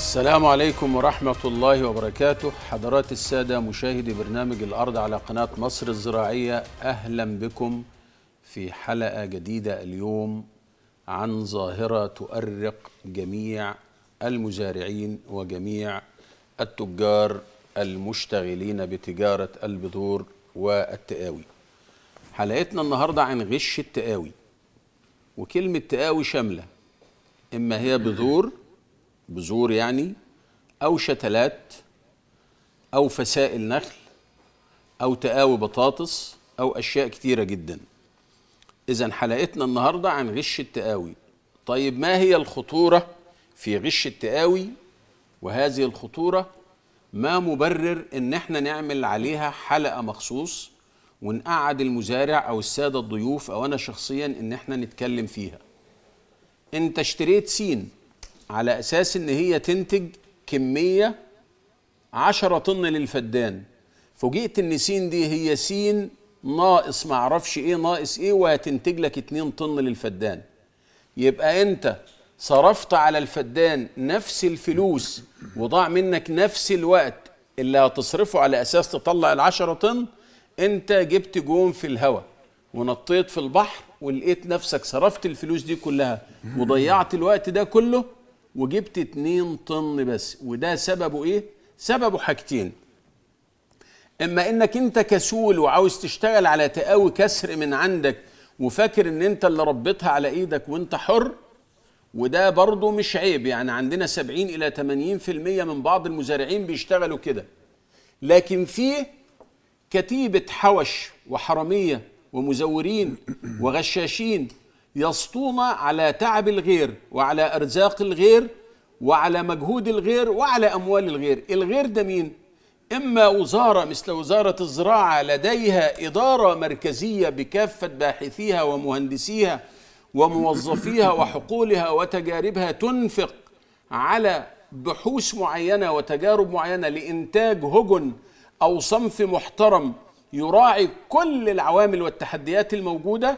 السلام عليكم ورحمة الله وبركاته حضرات السادة مشاهدي برنامج الأرض على قناة مصر الزراعية أهلا بكم في حلقة جديدة اليوم عن ظاهرة تؤرق جميع المزارعين وجميع التجار المشتغلين بتجارة البذور والتقاوي حلقتنا النهاردة عن غش التقاوي وكلمة تقاوي شاملة إما هي بذور بذور يعني أو شتلات أو فسائل نخل أو تقاوي بطاطس أو أشياء كتيرة جدا إذا حلقتنا النهاردة عن غش التقاوي طيب ما هي الخطورة في غش التقاوي وهذه الخطورة ما مبرر إن احنا نعمل عليها حلقة مخصوص ونقعد المزارع أو السادة الضيوف أو أنا شخصيا إن احنا نتكلم فيها أنت اشتريت سين على اساس ان هي تنتج كميه 10 طن للفدان فوجئت ان سين دي هي سين ناقص ما اعرفش ايه ناقص ايه وهتنتج لك 2 طن للفدان يبقى انت صرفت على الفدان نفس الفلوس وضاع منك نفس الوقت اللي هتصرفه على اساس تطلع ال10 طن انت جبت جون في الهواء ونطيت في البحر ولقيت نفسك صرفت الفلوس دي كلها وضيعت الوقت ده كله وجبت 2 طن بس وده سببه ايه سببه حاجتين اما انك انت كسول وعاوز تشتغل على تقاوي كسر من عندك وفاكر ان انت اللي ربيتها على ايدك وانت حر وده برضه مش عيب يعني عندنا 70 الى 80% من بعض المزارعين بيشتغلوا كده لكن في كتيبة حوش وحرامية ومزورين وغشاشين يسطون على تعب الغير وعلى ارزاق الغير وعلى مجهود الغير وعلى اموال الغير الغير ده مين اما وزاره مثل وزاره الزراعه لديها اداره مركزيه بكافه باحثيها ومهندسيها وموظفيها وحقولها وتجاربها تنفق على بحوث معينه وتجارب معينه لانتاج هجن او صنف محترم يراعي كل العوامل والتحديات الموجوده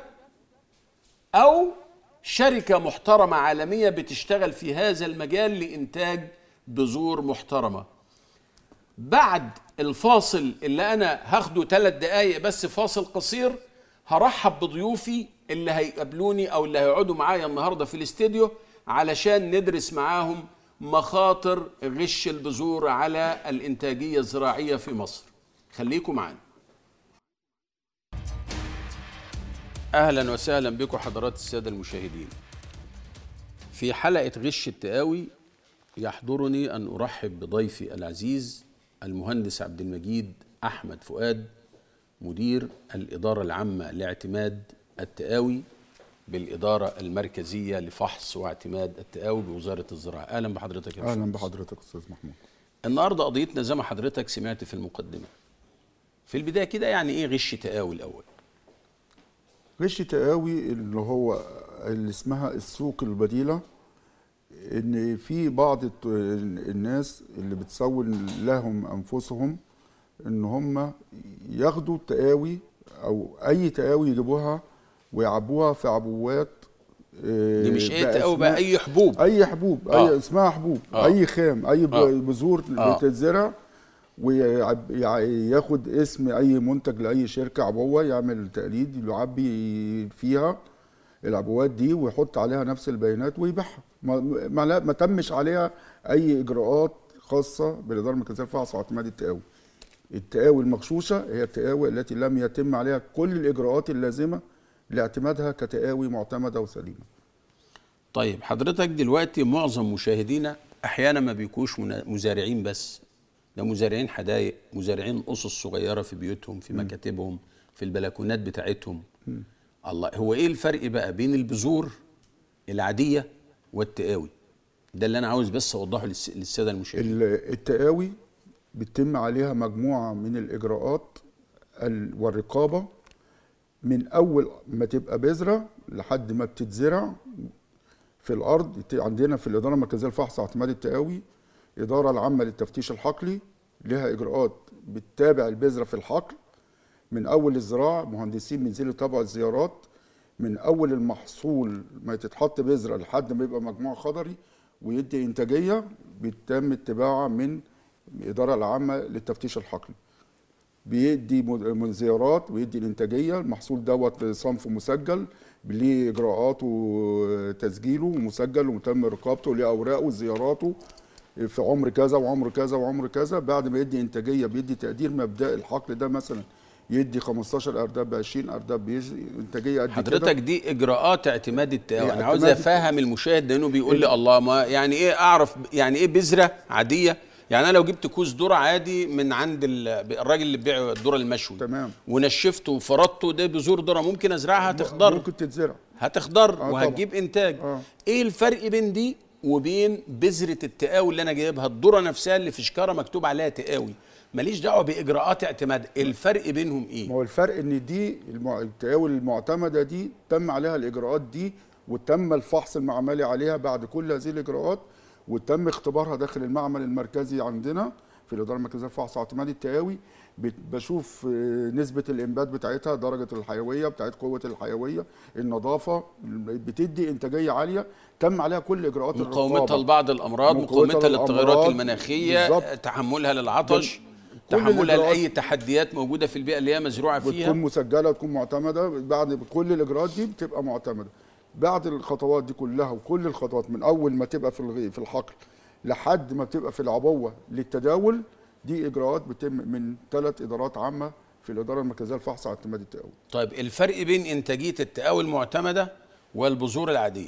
أو شركة محترمة عالمية بتشتغل في هذا المجال لإنتاج بذور محترمة بعد الفاصل اللي أنا هاخده ثلاث دقايق بس فاصل قصير هرحب بضيوفي اللي هيقابلوني أو اللي هيقعدوا معايا النهاردة في الاستديو علشان ندرس معاهم مخاطر غش البذور على الإنتاجية الزراعية في مصر خليكم معانا اهلا وسهلا بكم حضرات الساده المشاهدين في حلقه غش التقاوي يحضرني ان ارحب بضيفي العزيز المهندس عبد المجيد احمد فؤاد مدير الاداره العامه لاعتماد التقاوي بالاداره المركزيه لفحص واعتماد التقاوي بوزاره الزراعه اهلا بحضرتك يا اهلا بحضرتك استاذ محمود النهارده قضيتنا زي ما حضرتك سمعت في المقدمه في البدايه كده يعني ايه غش تقاوي الاول غش تقاوي اللي هو اللي اسمها السوق البديلة ان في بعض الناس اللي بتسول لهم انفسهم ان هم ياخدوا التقاوي او اي تقاوي يجيبوها ويعبوها في عبوات دي مش ايه تقاوي بقى اي حبوب اي حبوب آه. اي اسمها حبوب آه. اي خام اي آه. بذور آه. بتتزرع وياخد اسم اي منتج لاي شركه عبوه يعمل تقليد يعبي فيها العبوات دي ويحط عليها نفس البيانات ويبيعها ما, ما, ما تمش عليها اي اجراءات خاصه بالاداره المركزيه للفحص واعتماد التقاوي التقاوي المغشوشه هي التقاوي التي لم يتم عليها كل الاجراءات اللازمه لاعتمادها كتقاوي معتمده وسليمه طيب حضرتك دلوقتي معظم مشاهدينا احيانا ما بيكونوش مزارعين بس ده مزارعين حدايق مزارعين اسس صغيره في بيوتهم في مكاتبهم في البلكونات بتاعتهم م. الله هو ايه الفرق بقى بين البذور العاديه والتقاوي ده اللي انا عاوز بس اوضحه للساده المشاهدين التقاوي بتتم عليها مجموعه من الاجراءات والرقابه من اول ما تبقى بذره لحد ما بتتزرع في الارض عندنا في الاداره المركزيه للفحص واعتماد التقاوي الإدارة العامة للتفتيش الحقلي لها إجراءات بتتابع البذرة في الحقل من أول الزراعة مهندسين بينزلوا يتابعوا الزيارات من أول المحصول ما تتحط بذرة لحد ما يبقى مجموع خضري ويدي انتاجيه بيتم اتباعها من الاداره العامه للتفتيش الحقلي بيدي م- من زيارات ويدي الانتاجيه المحصول دوت صنف مسجل ليه اجراءاته وتسجيله ومسجل ومتم رقابته وليه اوراقه وزياراته في عمر كذا وعمر كذا وعمر كذا بعد ما يدي انتاجيه بيدي تقدير مبدئي الحقل ده مثلا يدي 15 ارداب ب 20 ارداب بيجي انتاجيه قد كده حضرتك دي اجراءات اعتماد التقاوي إيه، انا عاوز اعتماد- افهم المشاهد لانه بيقول لي الله ما يعني ايه اعرف يعني ايه بذره عاديه يعني انا لو جبت كوز ذره عادي من عند ال- الراجل اللي بيبيع الذره المشوي تمام. ونشفته وفرطته ده بذور ذره ممكن ازرعها هتخضر ممكن تتزرع هتخضر طبعا. وهتجيب انتاج آه. ايه الفرق بين دي وبين بذره التقاوي اللي انا جايبها الذره نفسها اللي في شكاره مكتوب عليها تقاوي ماليش دعوه باجراءات اعتماد الفرق بينهم ايه ما هو الفرق ان دي المع- التقاول المعتمده دي تم عليها الاجراءات دي وتم الفحص المعملي عليها بعد كل هذه الاجراءات وتم اختبارها داخل المعمل المركزي عندنا في الاداره المركزيه للفحص واعتماد التقاوي بت- بشوف آه، نسبه الانبات بتاعتها درجه الحيويه بتاعت قوه الحيويه النظافه بتدي انتاجيه عاليه تم عليها كل اجراءات مقاومتها الرقابه لبعض الامراض مقاومتها مقاومتها للتغيرات للأمراض، المناخيه بالظبط. تحملها للعطش كل تحملها الإجراءات- لاي تحديات موجوده في البيئه اللي هي مزروعه بتكون فيها مسجله وتكون معتمده بعد كل الاجراءات دي بتبقى معتمده بعد الخطوات دي كلها وكل الخطوات من اول ما تبقى في الغي في الحقل لحد ما بتبقى في العبوه للتداول دي اجراءات بتتم من ثلاث ادارات عامه في الاداره المركزيه للفحص على اعتماد التقاول طيب الفرق بين انتاجيه التقاوي المعتمده والبذور العاديه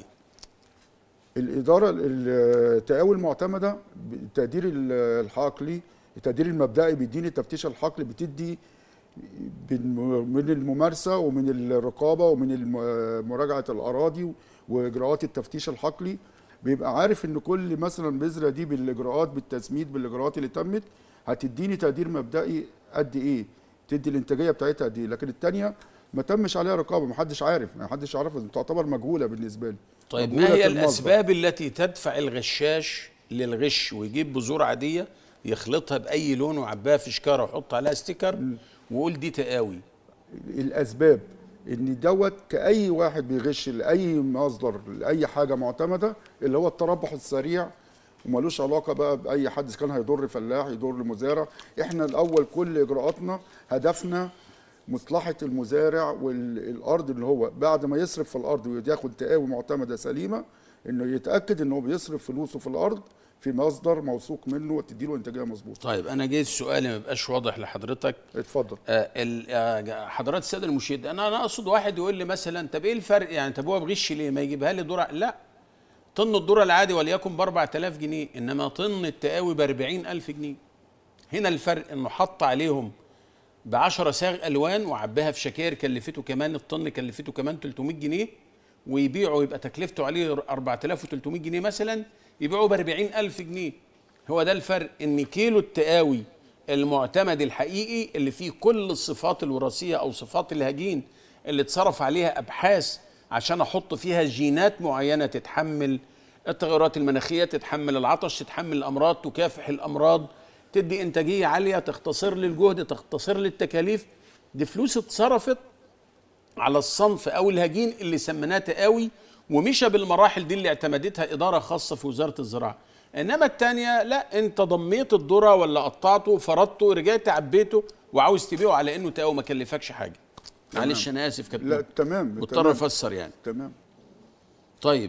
الاداره التقاول المعتمده التقدير الحقلي التقدير المبدئي بيديني التفتيش الحقلي بتدي بن- من الممارسه ومن الرقابه ومن الم- مراجعه الاراضي واجراءات التفتيش الحقلي بيبقى عارف ان كل مثلا بذره دي بالاجراءات بالتسميد بالاجراءات اللي تمت هتديني تقدير مبدئي قد ايه تدي الانتاجيه بتاعتها قد ايه لكن الثانيه ما تمش عليها رقابه ما حدش عارف ما حدش عارفها تعتبر مجهوله بالنسبه لي طيب ما مجهولة هي المصدر. الاسباب التي تدفع الغشاش للغش ويجيب بذور عاديه يخلطها باي لون ويعبيها في شكاره ويحط عليها ستيكر ويقول دي تقاوي الاسباب ان دوت كاي واحد بيغش لاي مصدر لاي حاجه معتمده اللي هو التربح السريع ومالوش علاقه بقى باي حد اذا كان هيضر فلاح يضر مزارع احنا الاول كل اجراءاتنا هدفنا مصلحه المزارع والارض اللي هو بعد ما يصرف في الارض وياخد تقاوي معتمده سليمه انه يتاكد ان هو بيصرف فلوسه في الارض في مصدر موثوق منه وتديله انتاجيه مظبوطه طيب انا جاي السؤال ما يبقاش واضح لحضرتك اتفضل آه، ال- آه، حضرات الساده المشاهدين انا انا اقصد واحد يقول لي مثلا طب ايه الفرق يعني طب هو بغش ليه ما يجيبها لي ذره لا طن الذره العادي وليكن ب 4000 جنيه انما طن التقاوي ب 40000 جنيه هنا الفرق انه حط عليهم ب 10 صاغ الوان وعباها في شكاير كلفته كمان الطن كلفته كمان 300 جنيه ويبيعه يبقى تكلفته عليه 4300 جنيه مثلا يبيعه ب 40000 جنيه هو ده الفرق ان كيلو التقاوي المعتمد الحقيقي اللي فيه كل الصفات الوراثيه او صفات الهجين اللي اتصرف عليها ابحاث عشان احط فيها جينات معينه تتحمل التغيرات المناخيه تتحمل العطش تتحمل الامراض تكافح الامراض تدي انتاجيه عاليه تختصر لي الجهد تختصر لي التكاليف دي فلوس اتصرفت على الصنف او الهجين اللي سميناه تقاوي ومشى بالمراحل دي اللي اعتمدتها اداره خاصه في وزاره الزراعه انما الثانيه لا انت ضميت الذره ولا قطعته فرضته رجعت عبيته وعاوز تبيعه على انه تقاوي ما كلفكش حاجه معلش انا اسف كابتن لا تمام مضطر تمام. افسر يعني تمام طيب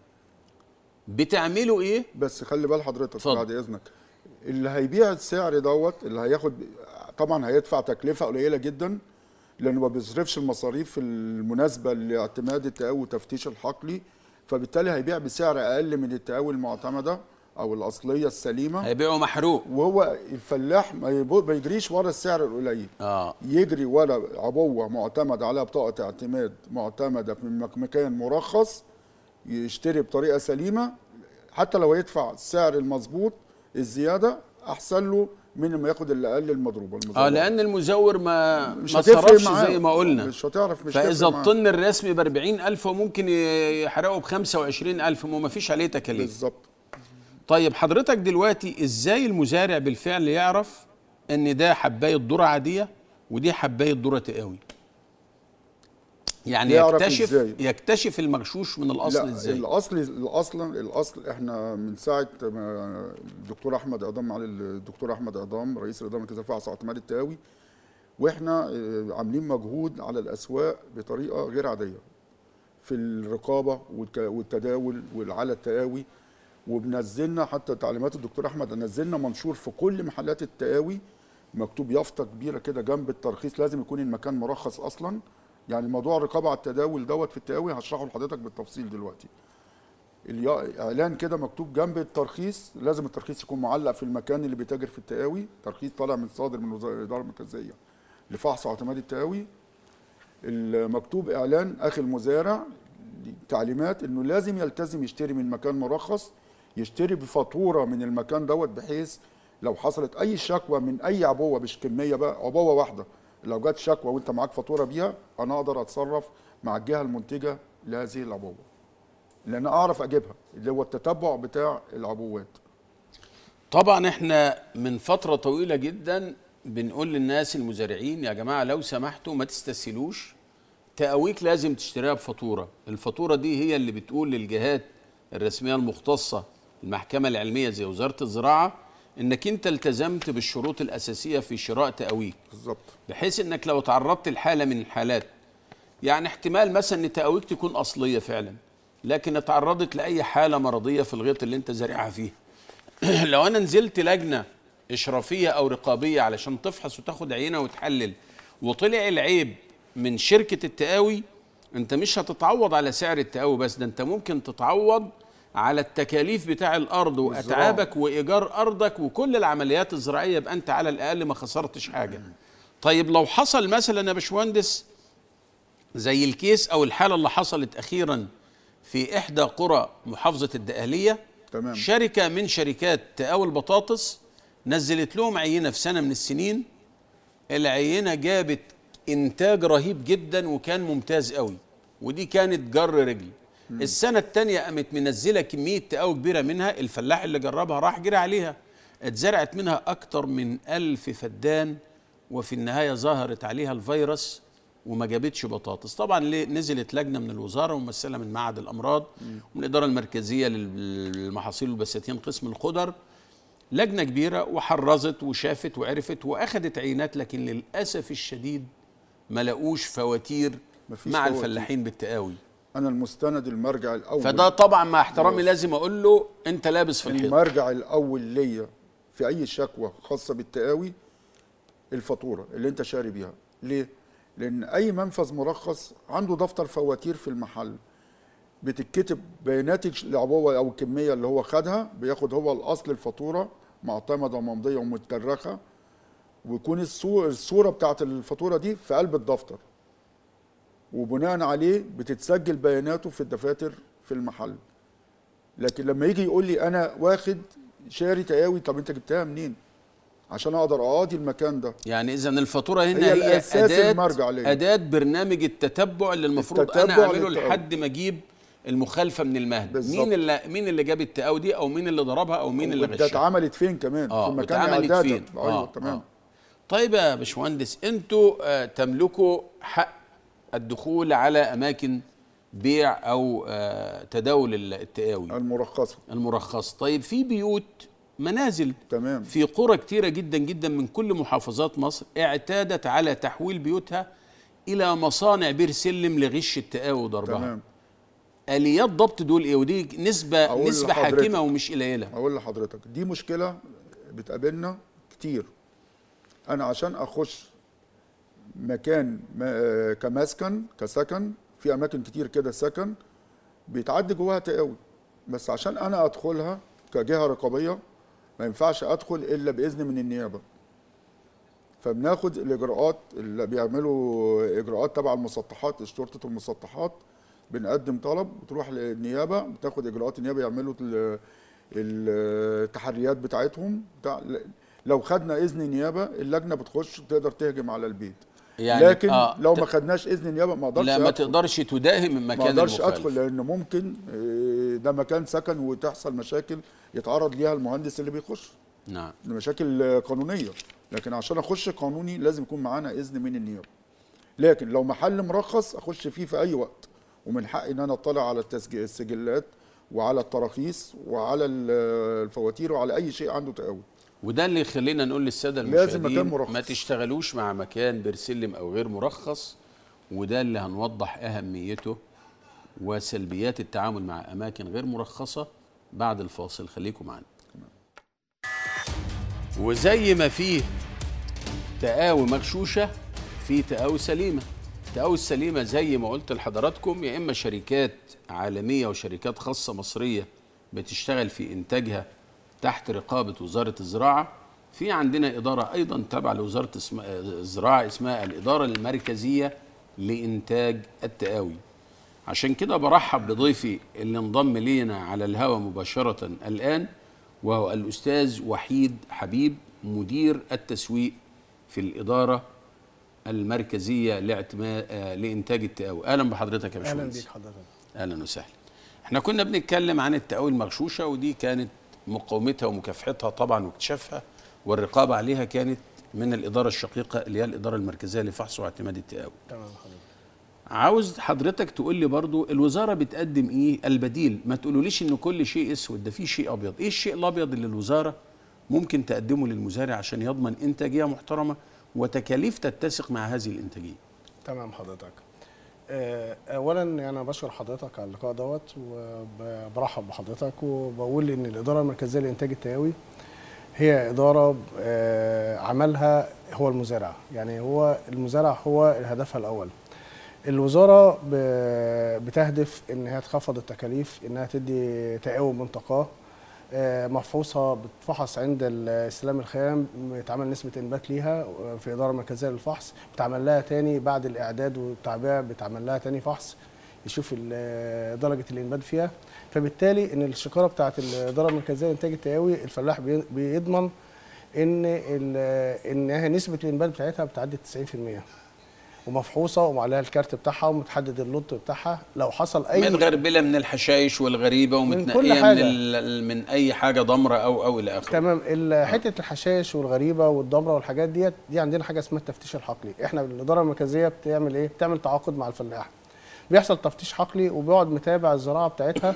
بتعملوا ايه بس خلي بال حضرتك اتفضل. بعد اذنك اللي هيبيع السعر دوت اللي هياخد طبعا هيدفع تكلفه قليله جدا لانه ما بيصرفش المصاريف المناسبه لاعتماد التقاوي وتفتيش الحقلي فبالتالي هيبيع بسعر اقل من التقاوي المعتمده او الاصليه السليمه هيبيعوا محروق وهو الفلاح ما يبو- ما يجريش ورا السعر القليل اه يجري ورا عبوه معتمد عليها بطاقه اعتماد معتمده من مك- مكان مرخص يشتري بطريقه سليمه حتى لو يدفع السعر المظبوط الزياده احسن له من ما ياخد اللي اقل المضروبه اه لان المزور ما مش ما هتفرق صرفش معاه زي ما قلنا مش هتعرف مش فاذا هتفرق معاه. الطن الرسمي ب 40000 وممكن يحرقه ب 25000 وما فيش عليه تكاليف بالظبط طيب حضرتك دلوقتي ازاي المزارع بالفعل يعرف ان ده حبايه ذره عاديه ودي حبايه ذره تقاوي يعني يعرف يكتشف إزاي. يكتشف المغشوش من الاصل لا ازاي الاصل الاصل الاصل احنا من ساعه ما الدكتور احمد اعظام معالي الدكتور احمد اعظام رئيس الاداره المركزيه للفحص واعتماد التقاوي واحنا آه، عاملين مجهود على الاسواق بطريقه غير عاديه في الرقابه والك- والتداول وعلى التقاوي وبنزلنا حتى تعليمات الدكتور احمد نزلنا منشور في كل محلات التقاوي مكتوب يافطه كبيره كده جنب الترخيص لازم يكون المكان مرخص اصلا يعني موضوع الرقابه على التداول دوت في التقاوي هشرحه لحضرتك بالتفصيل دلوقتي اليا- اعلان كده مكتوب جنب الترخيص لازم الترخيص يكون معلق في المكان اللي بيتاجر في التقاوي ترخيص طالع من صادر من وزاره الاداره المركزيه لفحص واعتماد التقاوي المكتوب اعلان اخي المزارع تعليمات انه لازم يلتزم يشتري من مكان مرخص يشتري بفاتوره من المكان دوت بحيث لو حصلت اي شكوى من اي عبوه مش كميه بقى عبوه واحده لو جت شكوى وانت معاك فاتوره بيها انا اقدر اتصرف مع الجهه المنتجه لهذه العبوه لان اعرف اجيبها اللي هو التتبع بتاع العبوات طبعا احنا من فترة طويلة جدا بنقول للناس المزارعين يا جماعة لو سمحتوا ما تستسهلوش تقاويك لازم تشتريها بفاتورة الفاتورة دي هي اللي بتقول للجهات الرسمية المختصة المحكمة العلمية زي وزارة الزراعة انك انت التزمت بالشروط الأساسية في شراء تقاويك بالظبط بحيث انك لو تعرضت لحالة من الحالات يعني احتمال مثلا ان تقاويك تكون أصلية فعلا لكن اتعرضت لأي حالة مرضية في الغيط اللي انت زارعها فيه لو انا نزلت لجنه اشرافيه او رقابيه علشان تفحص وتاخد عينه وتحلل وطلع العيب من شركه التقاوي انت مش هتتعوض على سعر التقاوي بس ده انت ممكن تتعوض على التكاليف بتاع الارض واتعابك وايجار ارضك وكل العمليات الزراعيه يبقى انت على الاقل ما خسرتش حاجه طيب لو حصل مثلا يا باشمهندس زي الكيس او الحاله اللي حصلت اخيرا في احدى قرى محافظه الدقهليه تمام شركة من شركات تقاوي البطاطس نزلت لهم عينة في سنة من السنين العينة جابت إنتاج رهيب جدا وكان ممتاز قوي ودي كانت جر رجل السنة التانية قامت منزلة كمية تقاوي كبيرة منها الفلاح اللي جربها راح جري عليها اتزرعت منها أكتر من ألف فدان وفي النهاية ظهرت عليها الفيروس وما جابتش بطاطس طبعا ليه نزلت لجنه من الوزاره ممثله من معهد الامراض ومن الاداره المركزيه للمحاصيل والبساتين قسم الخضر لجنه كبيره وحرزت وشافت وعرفت واخذت عينات لكن للاسف الشديد ما لقوش فواتير مفيش مع فواتير. الفلاحين بالتقاوي انا المستند المرجع الاول فده طبعا مع احترامي لازم اقول له انت لابس في الحيط المرجع الاول ليا في اي شكوى خاصه بالتقاوي الفاتوره اللي انت شاري بيها ليه لان اي منفذ مرخص عنده دفتر فواتير في المحل بتتكتب بيانات العبوه او الكميه اللي هو خدها بياخد هو الاصل الفاتوره معتمده وممضيه ومترخه ويكون الصو- الصوره بتاعت الفاتوره دي في قلب الدفتر وبناء عليه بتتسجل بياناته في الدفاتر في المحل لكن لما يجي يقول لي انا واخد شاري تقاوي طب انت جبتها منين عشان اقدر اقاضي المكان ده يعني اذا الفاتوره هنا هي هي, الأساس اداه المرجع ليا. اداه برنامج التتبع اللي المفروض انا التتبع اعمله للتقاوي. لحد ما اجيب المخالفه من المهد بالظبط. مين اللي مين اللي جاب التقاوي دي او مين اللي ضربها او مين اللي ده غشها اتعملت فين كمان اه في مكان اتعملت اعدادها فين ايوه آه تمام آه. طيب يا باشمهندس انتوا آه تملكوا حق الدخول على اماكن بيع او آه تداول ال- التقاوي المرخصه المرخص طيب في بيوت منازل تمام في قرى كتيرة جدا جدا من كل محافظات مصر اعتادت على تحويل بيوتها إلى مصانع بير سلم لغش التقاوي وضربها تمام آليات ضبط دول إيه ودي نسبة أقول نسبة لحضرتك. حاكمة ومش قليلة اقول لحضرتك دي مشكله بتقابلنا كتير انا عشان اخش مكان ما- كمسكن كسكن في اماكن كتير كده سكن بيتعدي جواها تقاوي بس عشان انا ادخلها كجهه رقابيه ما ينفعش ادخل الا باذن من النيابه فبناخد الاجراءات اللي بيعملوا اجراءات تبع المسطحات شرطه المسطحات بنقدم طلب بتروح للنيابه بتاخد اجراءات النيابه يعملوا ال- التحريات بتاعتهم بتاع لو خدنا اذن نيابه اللجنه بتخش تقدر تهجم على البيت يعني لكن آه لو ت- ما خدناش اذن نيابه ما اقدرش لا ما أدخل. تقدرش تداهم ما المكان اقدرش المخالف ادخل لان ممكن آه، ده مكان سكن وتحصل مشاكل يتعرض ليها المهندس اللي بيخش نعم مشاكل آه، قانونيه لكن عشان اخش قانوني لازم يكون معانا اذن من النيابه لكن لو محل مرخص اخش فيه في اي وقت ومن حقي ان انا اطلع على التسجيل السجلات وعلى التراخيص وعلى ال- الفواتير وعلى اي شيء عنده تقاوي وده اللي يخلينا نقول للساده لازم المشاهدين مكان مرخص. ما تشتغلوش مع مكان بيرسلم او غير مرخص وده اللي هنوضح اهميته وسلبيات التعامل مع اماكن غير مرخصه بعد الفاصل خليكم معانا وزي ما فيه تقاوي مغشوشه في تقاوي سليمه التقاوي السليمه زي ما قلت لحضراتكم يا اما شركات عالميه وشركات خاصه مصريه بتشتغل في انتاجها تحت رقابه وزاره الزراعه في عندنا اداره ايضا تابعه لوزاره اسم- الزراعه اسمها الاداره المركزيه لانتاج التقاوي عشان كده برحب بضيفي اللي انضم لينا على الهواء مباشرة الآن وهو الأستاذ وحيد حبيب مدير التسويق في الإدارة المركزية لاعتماد آه، لإنتاج التقاوي أهلا بحضرتك يا اهلا باشمهندس بيك حضرتك اهلا وسهلا احنا كنا بنتكلم عن التقاوي المغشوشه ودي كانت مقاومتها ومكافحتها طبعا واكتشافها والرقابه عليها كانت من الاداره الشقيقه اللي هي الاداره المركزيه لفحص واعتماد التقاوي تمام حضرتك عاوز حضرتك تقول لي برضو الوزاره بتقدم ايه البديل ما تقولوليش ان كل شيء اسود ده في شيء ابيض ايه الشيء الابيض اللي الوزاره ممكن تقدمه للمزارع عشان يضمن انتاجيه محترمه وتكاليف تتسق مع هذه الانتاجيه تمام حضرتك آه، اولا انا بشكر حضرتك على اللقاء دوت وبرحب بحضرتك وبقول ان الاداره المركزيه لانتاج التقاوي هي اداره آه، عملها هو المزارع يعني هو المزارع هو هدفها الاول الوزاره ب- بتهدف انها تخفض التكاليف انها تدي تقاوي منتقاه آه، مفحوصه بتفحص عند الاستلام الخام بيتعمل نسبه انبات ليها في اداره مركزيه للفحص بتعمل لها تاني بعد الاعداد والتعبئه بتعمل لها تاني فحص يشوف ال- درجه الانبات فيها فبالتالي ان الشكاره بتاعه الاداره المركزيه لانتاج التقاوي الفلاح بي- بيضمن ان ال- انها نسبه الانبات بتاعتها بتعدي 90% ومفحوصه وعليها الكارت بتاعها ومتحدد اللوت بتاعها لو حصل اي متغربله من الحشائش والغريبه كل ومتنقيه من, حاجة. ال- من اي حاجه ضمره او او الى اخره تمام ال- حته الحشائش والغريبه والضمره والحاجات ديت دي عندنا حاجه اسمها التفتيش الحقلي احنا الاداره المركزيه بتعمل ايه بتعمل تعاقد مع الفلاح بيحصل تفتيش حقلي وبيقعد متابع الزراعه بتاعتها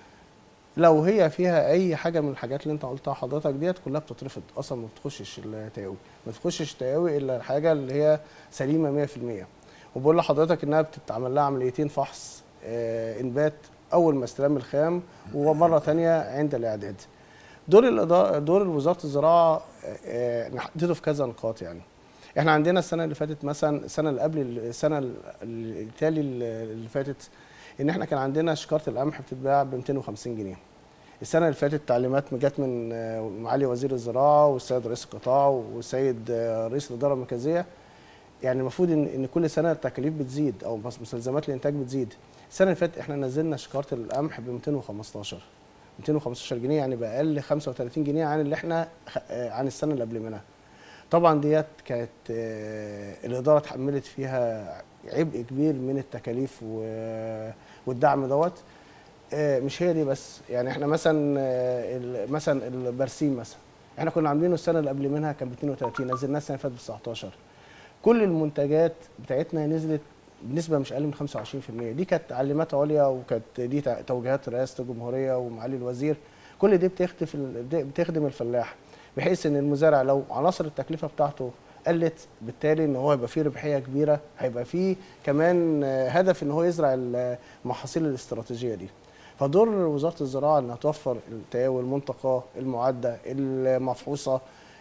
لو هي فيها اي حاجه من الحاجات اللي انت قلتها حضرتك ديت كلها بتترفض اصلا ما بتخشش التقاوي ما بتخشش التقاوي الا الحاجه اللي هي سليمه 100% وبقول لحضرتك انها بتتعمل لها عمليتين فحص آه انبات اول ما استلام الخام ومره تانية عند الاعداد دور الاداره دور وزاره الزراعه آه، آه، نحدده في كذا نقاط يعني احنا عندنا السنه اللي فاتت مثلا السنه اللي قبل السنه ال- التالي اللي فاتت ان احنا كان عندنا شكاره القمح بتتباع ب 250 جنيه السنه اللي فاتت تعليمات جت من آه، معالي وزير الزراعه والسيد رئيس القطاع والسيد آه، رئيس الاداره المركزيه يعني المفروض ان ان كل سنه التكاليف بتزيد او مس- مستلزمات الانتاج بتزيد السنه اللي فاتت احنا نزلنا شكاره القمح ب 215 215 جنيه يعني باقل 35 جنيه عن اللي احنا خ- آه، عن السنه اللي قبل منها طبعا ديت كانت آه، الاداره اتحملت فيها عبء كبير من التكاليف و- والدعم دوت آه، مش هي دي بس يعني احنا مثلا آه، ال- مثلا البرسيم مثلا احنا كنا عاملينه السنه اللي قبل منها كان ب 32 نزلناه السنه اللي فاتت ب 19 كل المنتجات بتاعتنا نزلت بنسبه مش اقل من 25% دي كانت تعليمات عليا وكانت دي تع- توجيهات رئاسه الجمهوريه ومعالي الوزير كل دي بتخدم بتخدم الفلاح بحيث ان المزارع لو عناصر التكلفه بتاعته قلت بالتالي ان هو يبقى فيه ربحيه كبيره هيبقى فيه كمان آه، هدف ان هو يزرع المحاصيل الاستراتيجيه دي فدور وزاره الزراعه انها توفر التقاوي المنتقاه المعده المفحوصه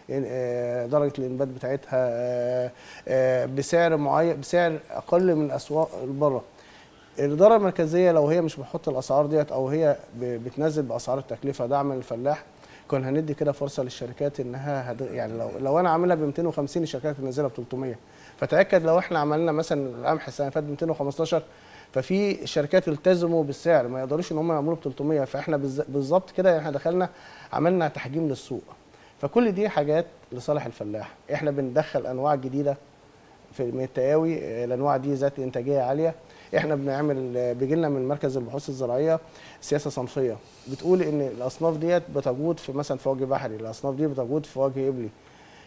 آه، درجه الانبات بتاعتها آه، آه، بسعر معين بسعر اقل من اسواق بره الاداره المركزيه لو هي مش بتحط الاسعار ديت او هي ب- بتنزل باسعار التكلفه دعما للفلاح كنا هندي كده فرصه للشركات انها هد... يعني لو لو انا عاملها ب 250 الشركات تنزلها ب 300 فتاكد لو احنا عملنا مثلا القمح السنه اللي فاتت ب 215 ففي الشركات التزموا بالسعر ما يقدروش ان هم يعملوا ب 300 فاحنا بالز- بالظبط كده احنا دخلنا عملنا تحجيم للسوق فكل دي حاجات لصالح الفلاح احنا بندخل انواع جديده في من التقاوي آه، الانواع دي ذات انتاجيه عاليه احنا بنعمل بيجي لنا من مركز البحوث الزراعيه سياسه صنفيه بتقول ان الاصناف ديت بتجود في مثلا فواكه بحري الاصناف دي بتجود في فواكه ابلي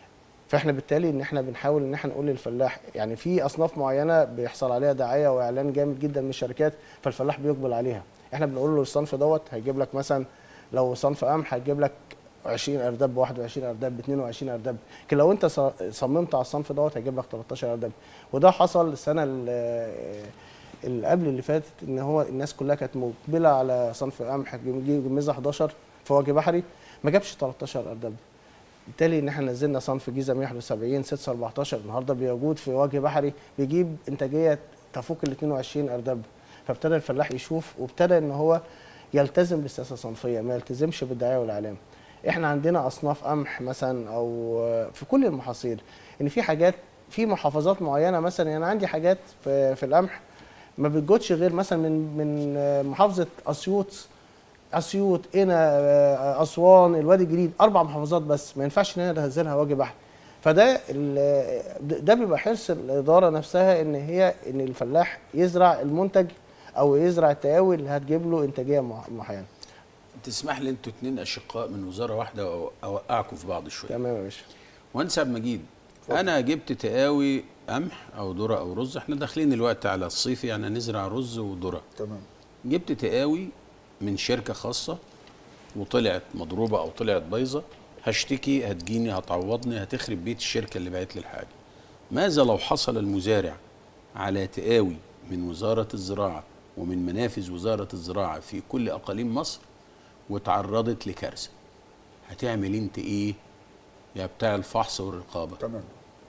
فاحنا بالتالي ان احنا بنحاول ان احنا نقول للفلاح يعني في اصناف معينه بيحصل عليها دعايه واعلان جامد جدا من الشركات فالفلاح بيقبل عليها احنا بنقول له الصنف دوت هيجيب لك مثلا لو صنف قمح هيجيب لك 20 ارداب ب 21 ارداب ب 22 ارداب لكن لو انت ص- صممت على الصنف دوت هيجيب لك 13 ارداب وده حصل السنه ال- اللي قبل اللي فاتت ان هو الناس كلها كانت مقبله على صنف قمح جميزه 11 في وجه بحري ما جابش 13 ارداب بالتالي ان احنا نزلنا صنف جيزه 171 6 14 النهارده بيوجود في وجه بحري بيجيب انتاجيه تفوق ال 22 ارداب فابتدى الفلاح يشوف وابتدى ان هو يلتزم بالسياسه الصنفيه ما يلتزمش بالدعايه والاعلام احنا عندنا اصناف قمح مثلا او في كل المحاصيل ان في حاجات في محافظات معينه مثلا يعني عندي حاجات في, في القمح ما بتجودش غير مثلا من من محافظه اسيوط اسيوط قنا آه، اسوان الوادي الجديد اربع محافظات بس ما ينفعش ان انا انزلها وجه بحر فده ال- ده بيبقى حرص الاداره نفسها ان هي ان الفلاح يزرع المنتج او يزرع التقاوي اللي هتجيب له انتاجيه مع- معينه تسمح لي انتوا اتنين اشقاء من وزاره واحده أو- اوقعكم في بعض شويه تمام يا باشا مهندس عبد المجيد انا جبت تقاوي قمح او ذره او رز احنا داخلين الوقت على الصيف يعني هنزرع رز وذره تمام جبت تقاوي من شركه خاصه وطلعت مضروبه او طلعت بايظه هشتكي هتجيني هتعوضني هتخرب بيت الشركه اللي باعت لي الحاجه ماذا لو حصل المزارع على تقاوي من وزاره الزراعه ومن منافذ وزاره الزراعه في كل اقاليم مصر وتعرضت لكارثه هتعمل انت ايه يا بتاع الفحص والرقابه تمام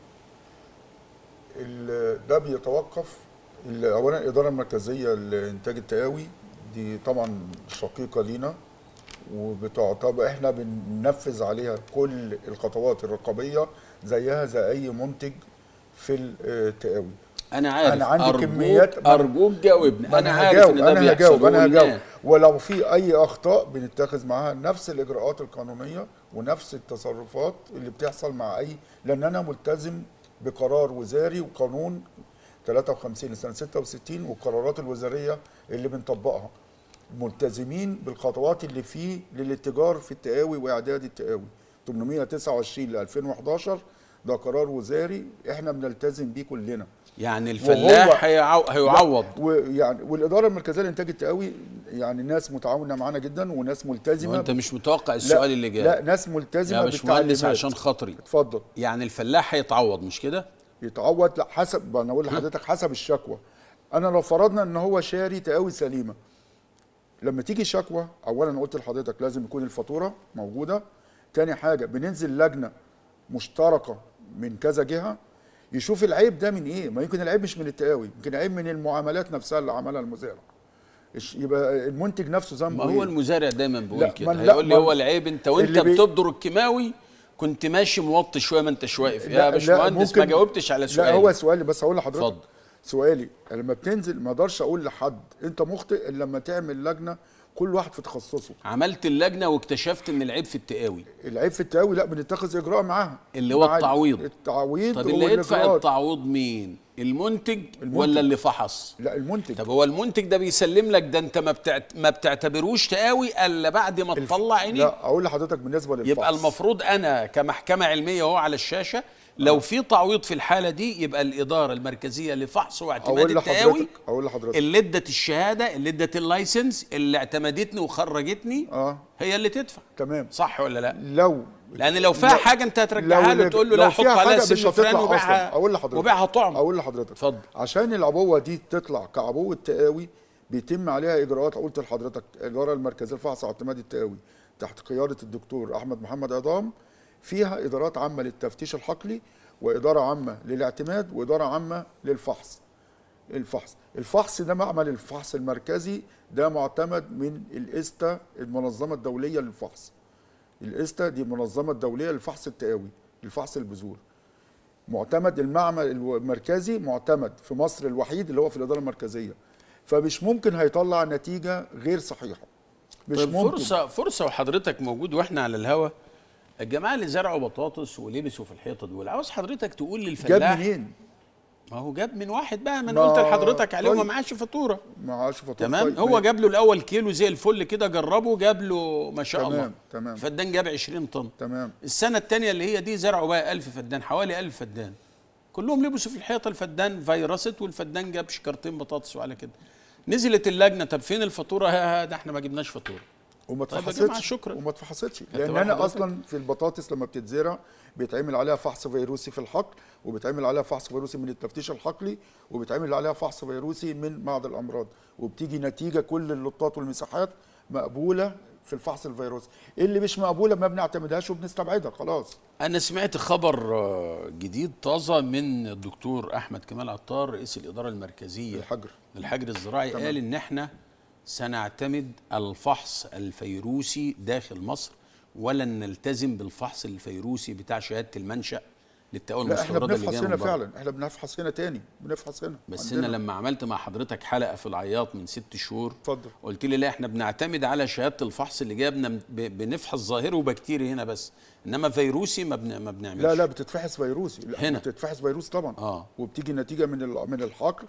ال- ده بيتوقف ال- اولا الاداره المركزيه لانتاج التقاوي دي طبعا شقيقه لينا وبتعتبر احنا بننفذ عليها كل الخطوات الرقابيه زيها زي اي منتج في التقاوي انا عارف أنا عندي أرجوك كميات- ارجوك جاوبني ما انا عارف هجاوب ان ده انا بيحصل هجاوب انا وقلناه. هجاوب ولو في اي اخطاء بنتخذ معاها نفس الاجراءات القانونيه ونفس التصرفات اللي بتحصل مع اي لان انا ملتزم بقرار وزاري وقانون 53 لسنه 66 والقرارات الوزاريه اللي بنطبقها ملتزمين بالخطوات اللي فيه للاتجار في التقاوي واعداد التقاوي 829 ل 2011 ده قرار وزاري احنا بنلتزم بيه كلنا يعني الفلاح هيعو... هيعوض ويعني والاداره المركزيه لانتاج التقاوي يعني ناس متعاونه معانا جدا وناس ملتزمه وانت مش متوقع السؤال اللي جاي لا ناس ملتزمه يا باشمهندس بالتعليمات. عشان خاطري اتفضل يعني الفلاح هيتعوض مش كده يتعوض لا حسب انا اقول لحضرتك حسب الشكوى انا لو فرضنا ان هو شاري تقاوي سليمه لما تيجي شكوى اولا أنا قلت لحضرتك لازم يكون الفاتوره موجوده تاني حاجه بننزل لجنه مشتركه من كذا جهه يشوف العيب ده من ايه ما يمكن العيب مش من التقاوي يمكن العيب من المعاملات نفسها اللي عملها المزارع إيش- يبقى المنتج نفسه ما ذنبه هو إيه؟ المزارع دايما بيقول لا، كده ما- لا، هيقول لي ما- هو العيب انت وانت اللي بي- بتبدر الكيماوي كنت ماشي موطي شويه ما انتش واقف لا، يا لا، باشمهندس ما ممكن- جاوبتش على سؤالي لا هو سؤالي بس هقول لحضرتك اتفضل. سؤالي لما بتنزل ما اقدرش اقول لحد انت مخطئ الا لما تعمل لجنه كل واحد في تخصصه عملت اللجنه واكتشفت ان العيب في التقاوي العيب في التقاوي لا بنتخذ اجراء معاها اللي هو مع التعويض. التعويض طب اللي يدفع والإجراءات. التعويض مين المنتج, المنتج. ولا اللي فحص لا المنتج طب هو المنتج ده بيسلم لك ده انت ما, بتعت... ما بتعتبروش تقاوي الا بعد ما تطلع عينيك لا اقول لحضرتك بالنسبه للفحص يبقى المفروض انا كمحكمه علميه اهو على الشاشه لو في تعويض في الحاله دي يبقى الاداره المركزيه لفحص واعتماد اقول التقاوي لحضرتك اقول لحضرتك اللي ادت الشهاده اللي ادت اللايسنس اللي اعتمدتني وخرجتني اه هي اللي تدفع تمام صح ولا لا لو لان لو فيها لو- حاجه انت هترجعها لو له تقول له لو لا حط فيها عليها حاجة مش سن فلان هتطلع وبيعها اصلا اقول لحضرتك وبيعها طعم اقول لحضرتك اتفضل عشان العبوه دي تطلع كعبوه تقاوي بيتم عليها اجراءات قلت لحضرتك الاداره المركزيه لفحص اعتماد التقاوي تحت قياده الدكتور احمد محمد عظام فيها ادارات عامه للتفتيش الحقلي واداره عامه للاعتماد واداره عامه للفحص الفحص الفحص ده معمل الفحص المركزي ده معتمد من الاستا المنظمه الدوليه للفحص الاستا دي المنظمه الدوليه لفحص التقاوي لفحص البذور معتمد المعمل المركزي معتمد في مصر الوحيد اللي هو في الاداره المركزيه فمش ممكن هيطلع نتيجه غير صحيحه مش طيب ممكن فرصه فرصه وحضرتك موجود واحنا على الهوا الجماعه اللي زرعوا بطاطس ولبسوا في الحيطه دول عاوز حضرتك تقول جاب للفلاح منين ما هو جاب من واحد بقى ما ما- انا قلت لحضرتك عليه وما طيب. معاش فاتوره معاش فاتوره تمام طيب، هو ما- جاب له الاول كيلو زي الفل كده جربه جاب له ما شاء تمام، الله تمام. فدان جاب 20 طن تمام السنه الثانيه اللي هي دي زرعوا بقى 1000 فدان حوالي 1000 فدان كلهم لبسوا في الحيطه الفدان فيروست والفدان جاب شكرتين بطاطس وعلى كده نزلت اللجنه طب فين الفاتوره ها ها ده احنا ما جبناش فاتوره وما طيب يا اتفحصتش جماعة شكرا. وما اتفحصتش خدت لان بال انا حضرتك؟ اصلا في البطاطس لما بتتزرع بيتعمل عليها فحص فيروسي في الحقل وبيتعمل عليها فحص فيروسي من التفتيش الحقلي وبيتعمل عليها فحص فيروسي من معهد الامراض وبتيجي نتيجه كل اللطات والمساحات مقبوله في الفحص الفيروسي اللي مش مقبوله ما بنعتمدهاش وبنستبعدها خلاص انا سمعت خبر آه، جديد طازه من الدكتور احمد كمال عطار رئيس الاداره المركزيه الحجر الحجر الزراعي تمام. قال ان احنا سنعتمد الفحص الفيروسي داخل مصر ولن نلتزم بالفحص الفيروسي بتاع شهاده المنشا للتقوى لا احنا المستورده اللي بنفحص جايه هنا من بره. فعلا احنا بنفحص هنا تاني بنفحص هنا بس عندنا. انا لما عملت مع حضرتك حلقه في العياط من ست شهور اتفضل قلت لي لا احنا بنعتمد على شهاده الفحص اللي جابنا ب- بنفحص ظاهري وبكتيري هنا بس انما فيروسي ما, بن... ما بنعملش لا لا بتتفحص فيروسي لا هنا. بتتفحص فيروسي طبعا آه. وبتيجي نتيجه من ال- من الحقل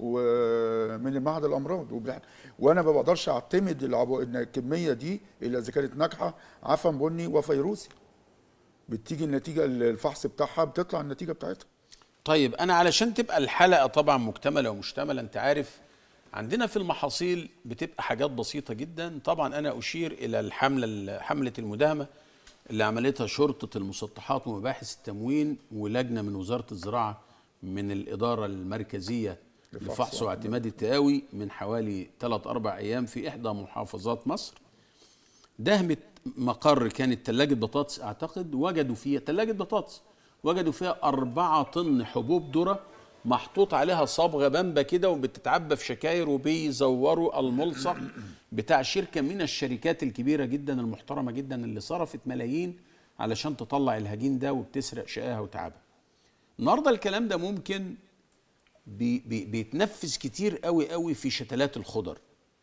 ومن معهد الامراض وبنح- وانا ما بقدرش اعتمد العبو... ان الكميه دي الا اذا كانت ناجحه عفن بني وفيروسي بتيجي النتيجه الفحص بتاعها بتطلع النتيجه بتاعتها طيب انا علشان تبقى الحلقه طبعا مكتمله ومشتمله انت عارف عندنا في المحاصيل بتبقى حاجات بسيطه جدا طبعا انا اشير الى الحمله حمله المداهمه اللي عملتها شرطه المسطحات ومباحث التموين ولجنه من وزاره الزراعه من الاداره المركزيه لفحص لفحص واعتماد التقاوي من حوالي 3 4 ايام في احدى محافظات مصر دهمة مقر كانت ثلاجة بطاطس أعتقد وجدوا فيها ثلاجة بطاطس وجدوا فيها أربعة طن حبوب ذرة محطوط عليها صبغة بامبا كده وبتتعبى في شكاير وبيزوروا الملصق بتاع شركة من الشركات الكبيرة جدا المحترمة جدا اللي صرفت ملايين علشان تطلع الهجين ده وبتسرق شقاها وتعبها النهارده الكلام ده ممكن بي بي بيتنفذ كتير قوي قوي في شتلات الخضر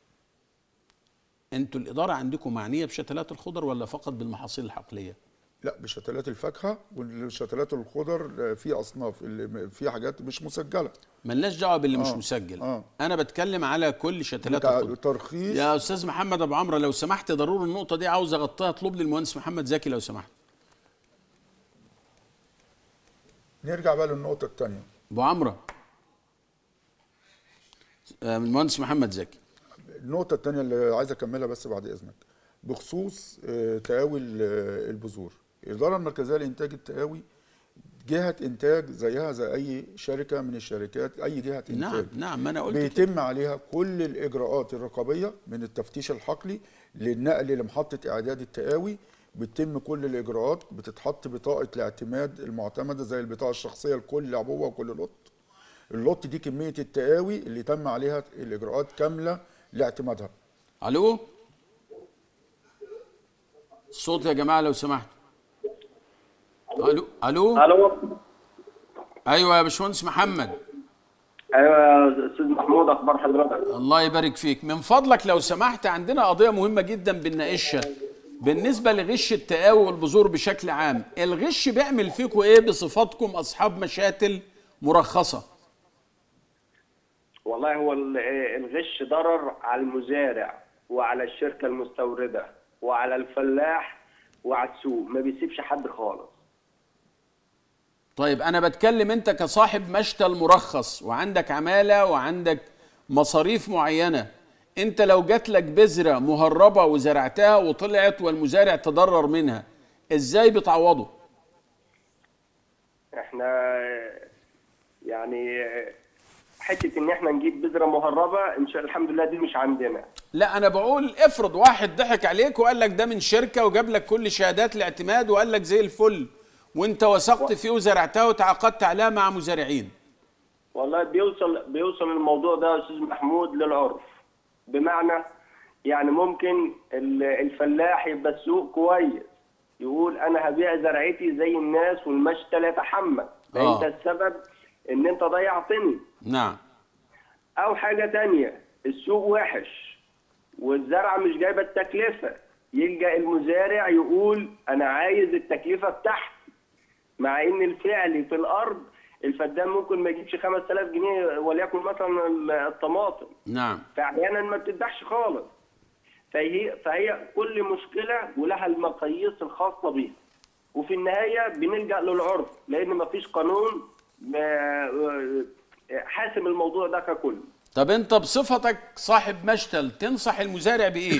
انتوا الاداره عندكم معنيه بشتلات الخضر ولا فقط بالمحاصيل الحقليه لا بشتلات الفاكهه والشتلات الخضر في اصناف اللي في حاجات مش مسجله ملناش دعوه باللي مش آه، مسجل آه. انا بتكلم على كل شتلات بتاع الخضر ترخيص يا استاذ محمد ابو عمرو لو سمحت ضروري النقطه دي عاوز اغطيها اطلب لي المهندس محمد زكي لو سمحت نرجع بقى للنقطه الثانيه ابو عمرو آه، المهندس محمد زكي النقطة التانية اللي عايز أكملها بس بعد إذنك بخصوص آه، تقاوي ال- البذور الإدارة المركزية لإنتاج التقاوي جهة إنتاج زيها زي أي شركة من الشركات أي جهة إنتاج نعم نعم ما انا قلت كده. بيتم عليها كل الإجراءات الرقابية من التفتيش الحقلي للنقل لمحطة إعداد التقاوي بتتم كل الإجراءات بتتحط بطاقة الاعتماد المعتمدة زي البطاقة الشخصية لكل عبوة وكل لوت اللوت دي كمية التقاوي اللي تم عليها الإجراءات كاملة لاعتمادها الو الصوت يا جماعه لو سمحت الو الو الو ايوه يا باشمهندس محمد ايوه يا استاذ محمود اخبار حضرتك الله يبارك فيك من فضلك لو سمحت عندنا قضيه مهمه جدا بنناقشها بالنسبه لغش التقاوي والبذور بشكل عام الغش بيعمل فيكم ايه بصفاتكم اصحاب مشاتل مرخصه والله هو ال- الغش ضرر على المزارع وعلى الشركه المستورده وعلى الفلاح وعلى السوق ما بيسيبش حد خالص طيب انا بتكلم انت كصاحب مشتل مرخص وعندك عماله وعندك مصاريف معينه انت لو جات لك بذره مهربه وزرعتها وطلعت والمزارع تضرر منها ازاي بتعوضه احنا يعني حته ان احنا نجيب بذره مهربه ان شاء الحمد لله دي مش عندنا لا انا بقول افرض واحد ضحك عليك وقال لك ده من شركه وجاب لك كل شهادات الاعتماد وقال لك زي الفل وانت وثقت فيه وزرعتها وتعاقدت عليها مع مزارعين والله بيوصل بيوصل الموضوع ده يا استاذ محمود للعرف بمعنى يعني ممكن ال- الفلاح يبقى السوق كويس يقول انا هبيع زرعتي زي الناس والمشتل يتحمل ده آه. انت السبب ان انت ضيعتني نعم او حاجه تانية السوق وحش والزرعه مش جايبه التكلفه يلجا المزارع يقول انا عايز التكلفه بتاعتي مع ان الفعل في الارض الفدان ممكن ما يجيبش 5000 جنيه وليكن مثلا الطماطم نعم فاحيانا ما بتذبحش خالص فهي فهي كل مشكله ولها المقاييس الخاصه بيها وفي النهايه بنلجا للعرف لان ما فيش قانون آه، حاسم الموضوع ده ككل طب انت بصفتك صاحب مشتل تنصح المزارع بايه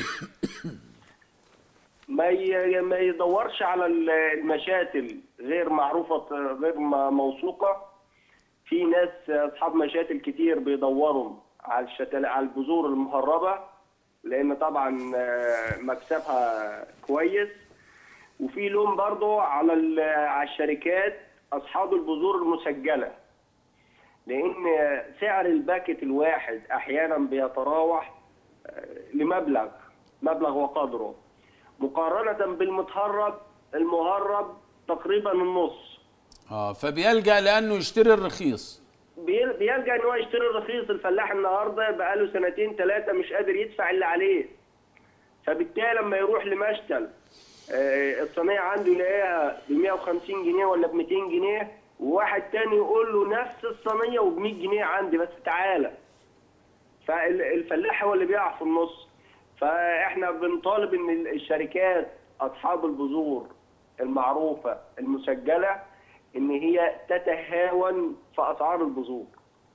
ما ي- ما يدورش على ال- المشاتل غير معروفه غير م- موثوقه في ناس اصحاب مشاتل كتير بيدوروا على الشتل على البذور المهربه لان طبعا آه، مكسبها كويس وفي لوم برضو على ال- على الشركات اصحاب البذور المسجله لان سعر الباكت الواحد احيانا بيتراوح آه، لمبلغ مبلغ وقدره مقارنه بالمتهرب المهرب تقريبا النص اه فبيلجأ لانه يشتري الرخيص بي- بيلجا ان هو يشتري الرخيص الفلاح النهارده بقاله سنتين ثلاثه مش قادر يدفع اللي عليه فبالتالي لما يروح لمشتل آه، الصينيه عنده يلاقيها ب 150 جنيه ولا ب 200 جنيه وواحد تاني يقول له نفس الصينيه وب 100 جنيه عندي بس تعالى فالفلاح هو اللي بيقع في النص فاحنا بنطالب ان ال- الشركات اصحاب البذور المعروفه المسجله ان هي تتهاون في اسعار البذور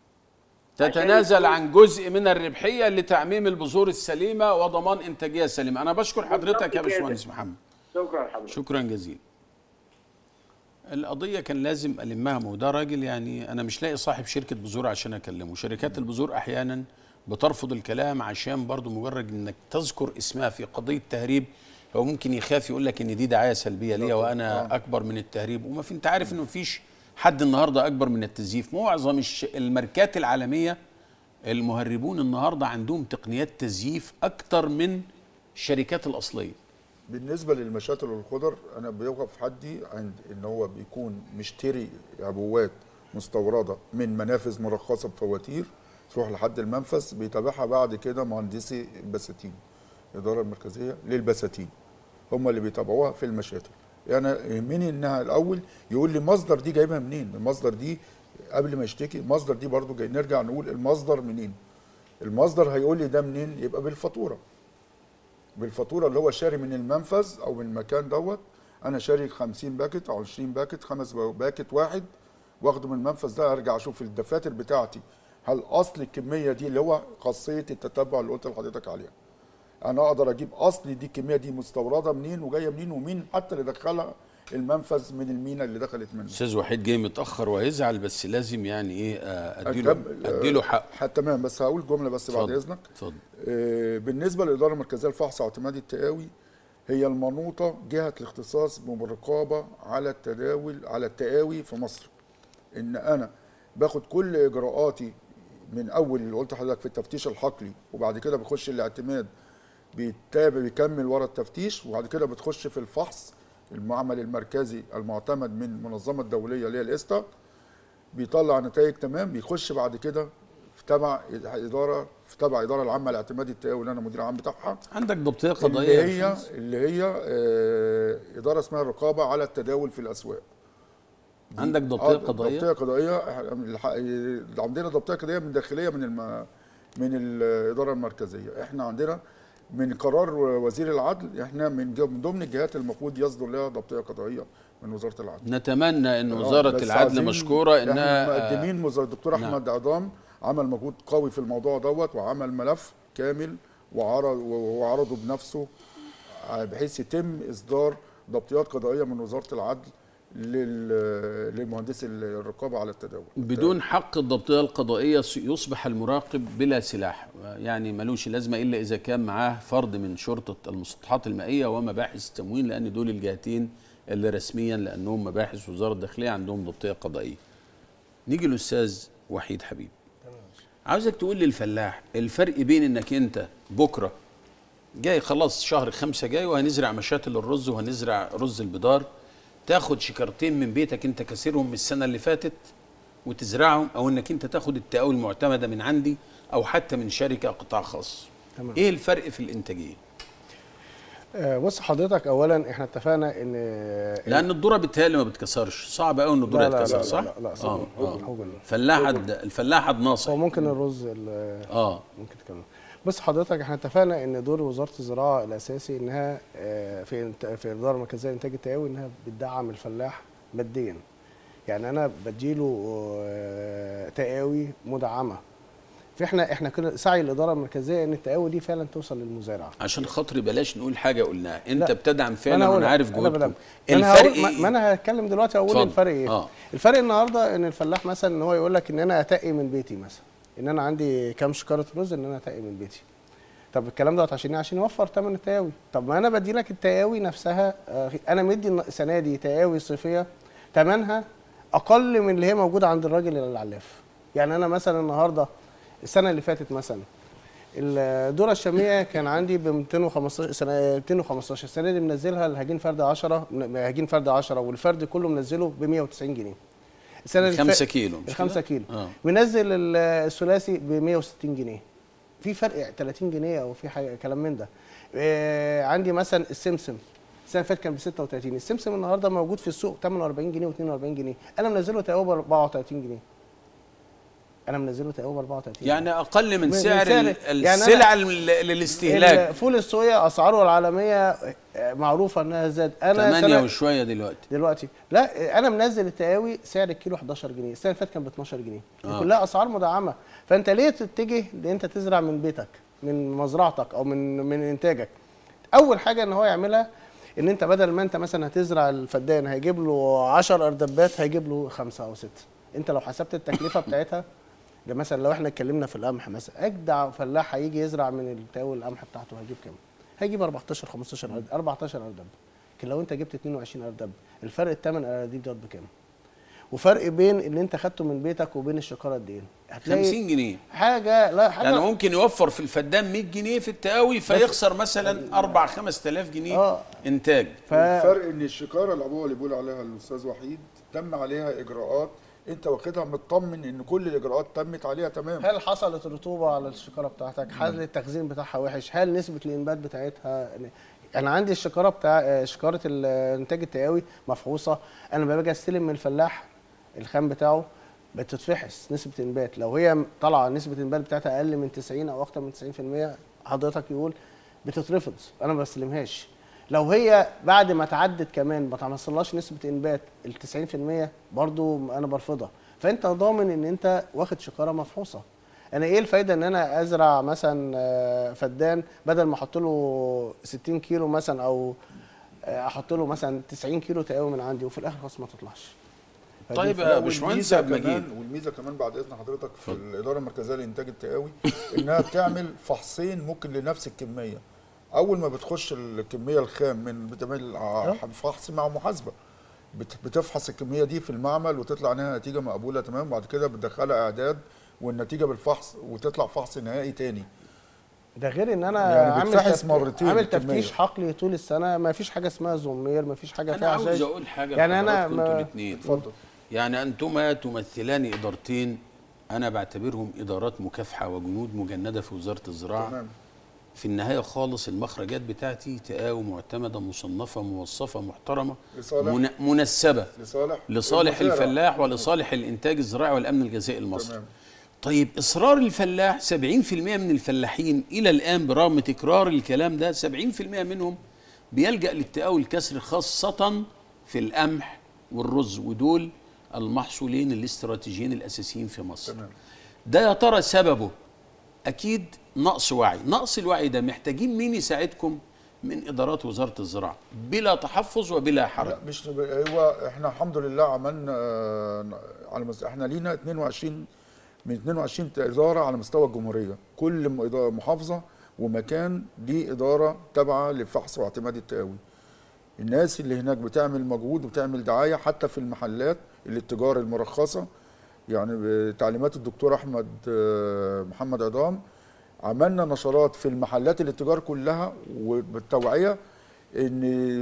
تتنازل عن جزء من الربحيه لتعميم البذور السليمه وضمان انتاجيه سليمه انا بشكر حضرتك يا بالظبط كده. باشمهندس محمد شكرا حضرتك شكرا جزيلا القضية كان لازم ألمها ما هو ده راجل يعني أنا مش لاقي صاحب شركة بذور عشان أكلمه شركات البذور أحيانا بترفض الكلام عشان برضو مجرد إنك تذكر اسمها في قضية تهريب هو ممكن يخاف يقول لك إن دي دعاية سلبية ليا وأنا أكبر من التهريب وما في أنت عارف إنه مفيش حد النهاردة أكبر من التزييف معظم الش- الماركات العالمية المهربون النهاردة عندهم تقنيات تزييف أكتر من الشركات الأصلية بالنسبه للمشاتل والخضر انا بيوقف حدي عند ان هو بيكون مشتري عبوات مستورده من منافذ مرخصه بفواتير تروح لحد المنفذ بيتابعها بعد كده مهندسي البساتين الاداره المركزيه للبساتين هم اللي بيتابعوها في المشاتل يعني يهمني انها الاول يقول لي مصدر دي جايبها منين المصدر دي قبل ما يشتكي المصدر دي برضو جاي نرجع نقول المصدر منين المصدر هيقول لي ده منين يبقى بالفاتوره بالفاتوره اللي هو شاري من المنفذ او من المكان دوت انا شاري 50 باكت او 20 باكت خمس باكت واحد واخده من المنفذ ده ارجع اشوف الدفاتر بتاعتي هل اصل الكميه دي اللي هو خاصيه التتبع اللي قلت لحضرتك عليها انا اقدر اجيب اصل دي الكميه دي مستورده منين وجايه منين ومين حتى اللي دخلها المنفذ من المينا اللي دخلت منه استاذ وحيد جاي متاخر وهيزعل بس لازم يعني ايه آه، اديله أكمل. اديله حق حتى تمام بس هقول جمله بس بعد اتفضل. اذنك اتفضل آه، بالنسبه للاداره المركزيه للفحص واعتماد التقاوي هي المنوطه جهه الاختصاص بالرقابه على التداول على التقاوي في مصر ان انا باخد كل اجراءاتي من اول اللي قلت لحضرتك في التفتيش الحقلي وبعد كده بخش الاعتماد بيتابع بيكمل ورا التفتيش وبعد كده بتخش في الفحص المعمل المركزي المعتمد من المنظمه الدوليه اللي هي الاستا بيطلع نتائج تمام بيخش بعد كده في تبع اداره في تبع اداره العامه لاعتماد التقاوي اللي انا مدير عام بتاعها عندك ضبطيه اللي قضائيه يا هي باشمهندس؟ اللي هي آه، اداره اسمها الرقابه على التداول في الاسواق دي- عندك ضبطية آه، قضائية؟ ضبطيه قضائيه إحنا الح- عندنا ضبطيه قضائيه من داخليه من الم... من الاداره المركزيه احنا عندنا من قرار وزير العدل احنا من ج- من ضمن الجهات المفروض يصدر لها ضبطيه قضائيه من وزاره العدل نتمنى ان آه، وزاره بس العدل عايزين- مشكوره احنا انها مقدمين وزاره الدكتور نعم. احمد عظام عمل مجهود قوي في الموضوع دوت وعمل ملف كامل وعرض وعرضه بنفسه بحيث يتم اصدار ضبطيات قضائيه من وزاره العدل لل- للمهندس الرقابه على التداول بدون حق الضبطيه القضائيه س- يصبح المراقب بلا سلاح يعني ملوش لازمه الا اذا كان معاه فرد من شرطه المسطحات المائيه ومباحث التموين لان دول الجهتين اللي رسميا لانهم مباحث وزاره الداخليه عندهم ضبطيه قضائيه نيجي للاستاذ وحيد حبيب عاوزك تقول للفلاح الفرق بين انك انت بكره جاي خلاص شهر خمسة جاي وهنزرع مشاتل الرز وهنزرع رز البدار تاخد شكرتين من بيتك انت كسرهم من السنة اللي فاتت وتزرعهم او انك انت تاخد التقاوي المعتمدة من عندي او حتى من شركة قطاع خاص تمام. ايه الفرق في الانتاجية آه، بص حضرتك اولا احنا اتفقنا ان لان الذره بالتالي ما بتكسرش صعب قوي ان الذره لا لا يتكسر لا صح؟ لا لا, لا اه اه هوجن فلاحه الفلاحه ناصح هو ممكن الرز ال- اه ممكن تكمل بص حضرتك احنا اتفقنا ان دور وزاره الزراعه الاساسي انها آه، في إنت- في الاداره المركزيه للانتاج التقوي انها بتدعم الفلاح ماديا يعني انا بديله آه، تقاوي مدعمه فاحنا احنا كده سعي الاداره المركزيه ان التقاوي دي فعلا توصل للمزارع عشان خاطري بلاش نقول حاجه قلناها انت لا. بتدعم ما فعلا هقول وانا لك، عارف أنا جهودكم بدعم. ما أنا الفرق هقول- ما- ايه؟ ما انا هتكلم دلوقتي اقول اتفضل. الفرق ايه اه الفرق النهارده ان الفلاح مثلا ان هو يقول لك ان انا اتقي من بيتي مثلا ان انا عندي كام شكاره رز ان انا اتقي من بيتي طب الكلام دوت عشان ايه عشان يوفر ثمن التقاوي طب ما انا بدي لك التقاوي نفسها آه، انا مدي السنه دي تقاوي صيفيه ثمنها اقل من اللي هي موجوده عند الراجل العلاف يعني انا مثلا النهارده السنه اللي فاتت مثلا الذره الشاميه كان عندي ب 215 سنه 215 السنه دي منزلها الهجين فرد 10 هجين فرد 10 والفرد كله منزله ب 190 جنيه السنه اللي خمسة فاتت- كيلو مش الخمسة كده؟ كيلو اه منزل ال- الثلاثي ب 160 جنيه في فرق 30 جنيه او في حاجه كلام من ده آه عندي مثلا السمسم السنه اللي فاتت كان ب 36 السمسم النهارده موجود في السوق 48 جنيه و42 جنيه انا منزله تقريبا ب 34 جنيه انا منزله تقريبا ب 34 يعني اقل من من سعر سعر- ال- يعني أنا- السلع لل- للاستهلاك فول الصويا اسعاره العالميه آه، معروفه انها زاد انا 8 سنة- وشويه دلوقتي دلوقتي لا انا منزل التقاوي سعر الكيلو 11 جنيه السنه اللي فاتت كان ب 12 جنيه دي آه. كلها اسعار مدعمه فانت ليه تتجه ان انت تزرع من بيتك من مزرعتك او من من انتاجك اول حاجه ان هو يعملها ان انت بدل ما انت مثلا هتزرع الفدان هيجيب له 10 اردبات هيجيب له خمسه او سته انت لو حسبت التكلفه بتاعتها ده مثلا لو احنا اتكلمنا في القمح مثلا اجدع فلاح هيجي يزرع من التقاوي القمح بتاعته هيجيب كام؟ هيجيب 14 15 أرد- 14 اردب لكن لو انت جبت 22 اردب الفرق الثمن اراضيب دوت بكام؟ وفرق بين اللي انت خدته من بيتك وبين الشكاره قد ايه؟ هتلاقي 50 جنيه حاجه لا حاجه يعني ممكن يوفر في الفدان 100 جنيه في التقاوي فيخسر مثلا 4 5000 جنيه اه انتاج ف... الفرق ان الشكاره العبوه اللي بيقول عليها الاستاذ وحيد تم عليها اجراءات انت واخدها مطمن ان كل الاجراءات تمت عليها تمام هل حصلت رطوبه على الشكاره بتاعتك؟ هل التخزين بتاعها وحش؟ هل نسبه الانبات بتاعتها انا عندي الشكاره بتاع آه، شكاره الانتاج التقاوي مفحوصه انا لما باجي استلم من الفلاح الخام بتاعه بتتفحص نسبه انبات لو هي طالعه نسبه الانبات بتاعتها اقل من 90 او اكتر من 90% حضرتك يقول بتترفض انا ما بستلمهاش لو هي بعد ما تعدت كمان ما تعملش نسبه انبات ال 90% برضو انا برفضها فانت ضامن ان انت واخد شكاره مفحوصه انا ايه الفايده ان انا ازرع مثلا آه، فدان بدل ما احط له 60 كيلو مثلا او آه، احط له مثلا 90 كيلو تقاوي من عندي وفي الاخر خلاص ما تطلعش فدي طيب الفرق. يا باشمهندس عبد والميزه المجيد كمان والميزه كمان بعد اذن حضرتك في الاداره المركزيه للانتاج التقاوي انها بتعمل فحصين ممكن لنفس الكميه اول ما بتخش الكميه الخام من بتعمل ع- فحص مع محاسبه بت- بتفحص الكميه دي في المعمل وتطلع انها نتيجه مقبوله تمام وبعد كده بتدخلها اعداد والنتيجه بالفحص وتطلع فحص نهائي تاني ده غير ان انا يعني عامل بتفحص تف- مرتين عامل الكمية. تفتيش حقلي طول السنه ما فيش حاجه اسمها زمير ما فيش حاجه انا فيها عاوز عشاش اقول حاجه يعني أنا لحضراتكم انتوا ما- الاثنين اتفضل يعني انتما تمثلان ادارتين انا بعتبرهم ادارات مكافحه وجنود مجنده في وزاره الزراعه تمام في النهايه خالص المخرجات بتاعتي تقاوي معتمده مصنفه موصفه محترمه لصالح من منسبه لصالح لصالح المزارع. الفلاح ولصالح الانتاج الزراعي والامن الغذائي المصري تمام طيب اصرار الفلاح 70% من الفلاحين الى الان برغم تكرار الكلام ده 70% منهم بيلجا للتقاوي الكسر خاصه في القمح والرز ودول المحصولين الاستراتيجيين الاساسيين في مصر تمام ده يا ترى سببه اكيد نقص وعي نقص الوعي ده محتاجين مين يساعدكم من ادارات وزاره الزراعه بلا تحفظ وبلا حرج لا مش هو احنا الحمد لله عملنا آه، على مس... احنا لينا 22 من 22 اداره على مستوى الجمهوريه كل م- إدارة- محافظه ومكان ليه اداره تابعه لفحص واعتماد التقاوي الناس اللي هناك بتعمل مجهود وبتعمل دعايه حتى في المحلات التجار المرخصه يعني بتعليمات الدكتور احمد آه، محمد عظام عملنا نشرات في المحلات الاتجار كلها وبالتوعيه ان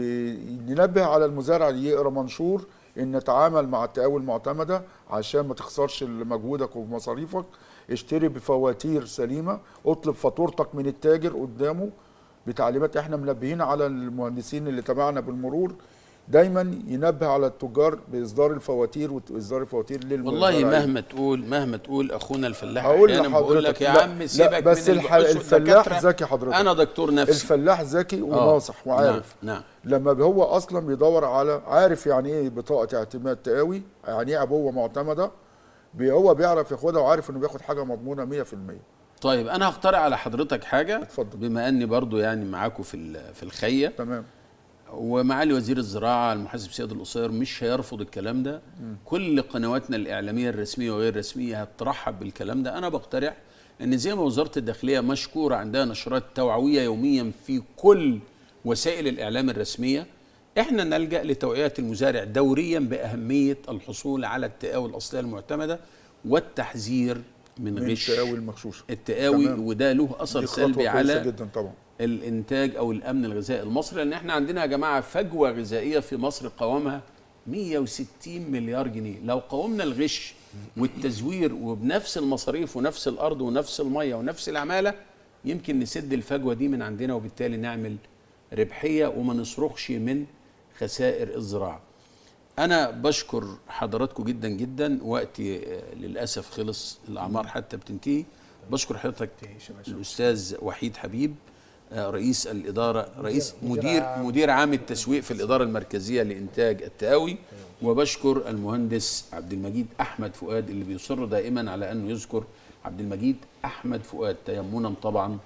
ننبه على المزارع اللي يقرا منشور ان نتعامل مع التقاوي المعتمده عشان ما تخسرش مجهودك ومصاريفك اشتري بفواتير سليمه اطلب فاتورتك من التاجر قدامه بتعليمات احنا منبهين على المهندسين اللي تبعنا بالمرور دايما ينبه على التجار باصدار الفواتير واصدار الفواتير للمزارعين والله مهما تقول مهما تقول اخونا الفلاح هقول احيانا بقول لك لحضرتك يا لا- عم لا، سيبك بس من الح- البحوث الفلاح والدكاترة. ذكي حضرتك. انا دكتور نفسي الفلاح ذكي آه. وناصح وعارف نعم, نعم. لما هو اصلا بيدور على عارف يعني ايه بطاقه اعتماد تقاوي يعني ايه ابوه معتمده بي- هو بيعرف ياخدها وعارف انه بياخد حاجه مضمونه 100% طيب انا هقترح على حضرتك حاجه اتفضل. بما اني برضو يعني معاكم في ال- في الخيه تمام ومعالي وزير الزراعه المحاسب سياد القصير مش هيرفض الكلام ده كل قنواتنا الاعلاميه الرسميه وغير الرسميه هترحب بالكلام ده انا بقترح ان زي ما وزاره الداخليه مشكوره عندها نشرات توعويه يوميا في كل وسائل الاعلام الرسميه احنا نلجا لتوعيه المزارع دوريا باهميه الحصول على التقاوي الاصليه المعتمده والتحذير من من غش التقاوي المغشوشه التقاوي تمام. وده له اثر دي خطوه سلبي كويسه على جدا طبعا الانتاج او الامن الغذائي المصري لان احنا عندنا يا جماعه فجوه غذائيه في مصر قوامها 160 مليار جنيه لو قومنا الغش والتزوير وبنفس المصاريف ونفس الارض ونفس الميه ونفس العماله يمكن نسد الفجوه دي من عندنا وبالتالي نعمل ربحيه وما نصرخش من خسائر الزراعه انا بشكر حضراتكم جدا جدا وقتي آه، للاسف خلص الاعمار حتى بتنتهي بشكر حضرتك الاستاذ وحيد حبيب آه، رئيس الاداره رئيس مدير مدير عام. مدير عام التسويق في الاداره المركزيه لانتاج التقاوي وبشكر المهندس عبد المجيد احمد فؤاد اللي بيصر دائما على انه يذكر عبد المجيد احمد فؤاد تيمنا طبعا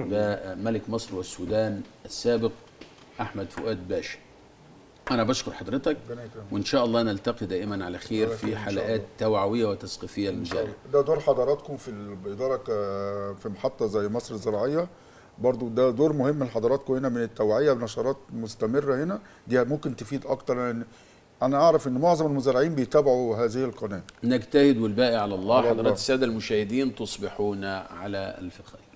بملك مصر والسودان السابق احمد فؤاد باشا انا بشكر حضرتك ربنا يكرمك. وان شاء الله نلتقي دائما على خير الله في يكرمك إن شاء حلقات الله. توعويه وتثقيفيه للمزارع ده دور حضراتكم في الاداره ك- في محطه زي مصر الزراعيه برضو ده دور مهم لحضراتكم هنا من التوعيه بنشرات مستمره هنا دي ممكن تفيد اكتر لان انا اعرف ان معظم المزارعين بيتابعوا هذه القناه نجتهد والباقي على الله على الله. حضرات الساده المشاهدين تصبحون على الف خير